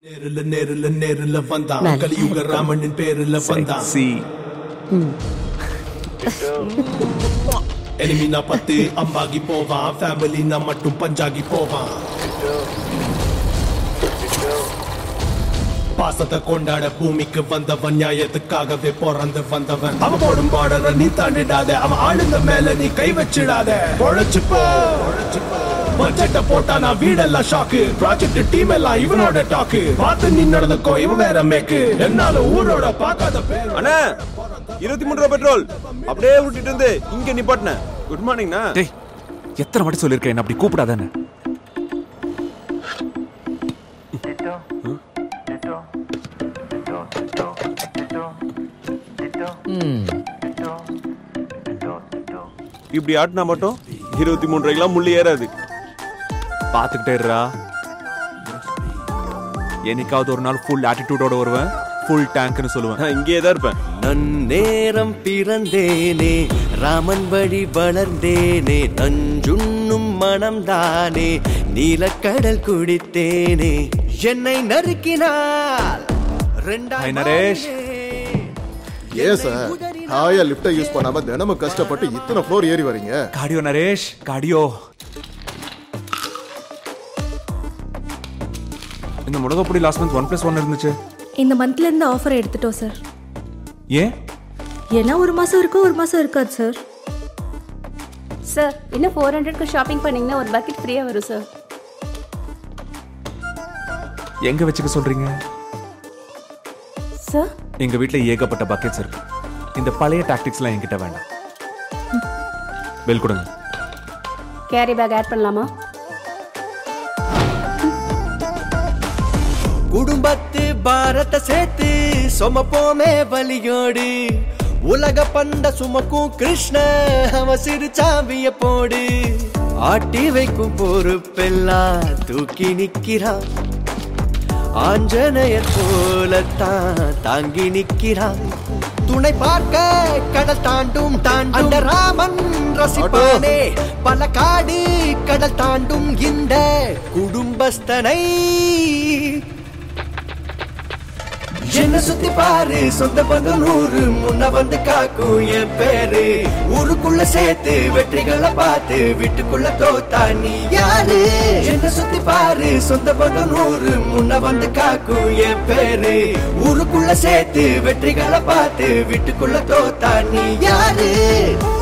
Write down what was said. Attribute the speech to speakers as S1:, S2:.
S1: நேருல நேருல நேருல வந்தான் கலியுக ராமனின் பேருல வந்தான்
S2: சி
S1: எனிமி நான் பத்து அம்பாகி போவான் ஃபேமிலி நான் மட்டும் பஞ்சாகி போவான் பாசத்தை கொண்டாட பூமிக்கு வந்தவன் நியாயத்துக்காகவே பிறந்து வந்தவன் அவன் போடும் பாடற நீ தாண்டிடாத அவன் ஆளுங்க மேல நீ கை வச்சிடாத பொழைச்சு போ பட்ஜெட்ட போட்டா நான் வீடெல்லாம் ஷாக்கு ப்ராஜெக்ட் டீம் எல்லாம் இவனோட டாக்கு பார்த்து நீ நடந்துக்கோ இவன் வேற மேக்கு என்னால ஊரோட பார்க்காத பேர்
S3: அண்ணா இருபத்தி மூணு ரூபா பெட்ரோல் அப்படியே விட்டுட்டு இருந்து இங்க நிப்பாட்டினேன் குட் மார்னிங்ண்ணா
S2: டேய் எத்தனை வாட்டி சொல்லியிருக்கேன் என்ன அப்படி கூப்பிடாதானே
S3: இப்படி ஆட்டினா மட்டும் இருபத்தி மூணு ரூபாய்க்குலாம் முள்ளு ஏறாது
S2: பார்த்துக்கிட்டே இருடா என்னைக்காவது ஒரு நாள் ஃபுல் ஆட்டிடியூடோட வருவேன் ஃபுல் டேங்க்னு சொல்லுவேன்
S3: நான் இங்கேயே தான் இருப்பேன்
S4: நன்னேரம் பிறந்தேனே ராமன் வழி வளர்ந்தேனே நஞ்சுண்ணும் மனம்தானே நீலக்கடல் குடித்தேனே என்னை நறுக்கினால்
S2: Hi, நரேஷ்.
S5: ஏன் சார் ஹாயா லிஃப்ட்டை யூஸ் பண்ணாம தினமும் கஷ்டப்பட்டு இத்தனை ஃப்ளோர் ஏறி வரீங்க
S2: காடியோ நரேஷ் காடியோ இந்த முடகப்பொடி last month one plus one இருந்துச்சு
S6: இந்த மந்த்ல இருந்து ஆஃபர் எடுத்துட்டோம் சார்
S2: ஏன்
S6: ஏன்னா ஒரு மாசம் இருக்கும் ஒரு மாசம் இருக்காது சார்
S7: சார் இன்னும் ஃபோர் ஹண்ட்ரட்க்கு ஷாப்பிங் பண்ணீங்கன்னா ஒரு பக்கெட் ஃப்ரீயாக வரும் சார்
S2: எங்க வச்சுக்க சொல்றீங்க
S7: சார்
S2: எங்க வீட்ல ஏகப்பட்ட பக்கெட்ஸ் இருக்கு இந்த பழைய டாக்டிக்ஸ்லாம் என்கிட்ட வேண்டாம் பில் கொடுங்க
S7: கேரி பேக் ஆட் பண்ணலாமா
S4: குடும்பத்து பாரத்தை சேர்த்து சுமப்போமே வலியோடு உலக பந்த சுமக்கும் கிருஷ்ண அவ சிறுச்சாவிய போடு ஆட்டி வைக்கும் பொறுப்பெல்லாம் தூக்கி நிக்கிறான் ஆஞ்சநேயர் போலத்தான் தாங்கி நிக்கிறான் துணை பார்க்க கடல் தாண்டும் தாண்டும் அந்த ராமன் ரசிப்பானே பல காடு கடல் தாண்டும் இந்த குடும்பஸ்தனை என்ன சுத்தி பாரு சொந்த பந்தம் நூறு முன்ன வந்து காக்கும் என் பேரு ஊருக்குள்ள சேர்த்து வெற்றிகளை பார்த்து வீட்டுக்குள்ள தோத்தா நீ யாரு என்ன சுத்தி பாரு சொந்த பந்தம் நூறு முன்ன வந்து காக்கும் என் பேரு ஊருக்குள்ள சேர்த்து வெற்றிகளை பார்த்து வீட்டுக்குள்ள தோத்தா நீ யாரு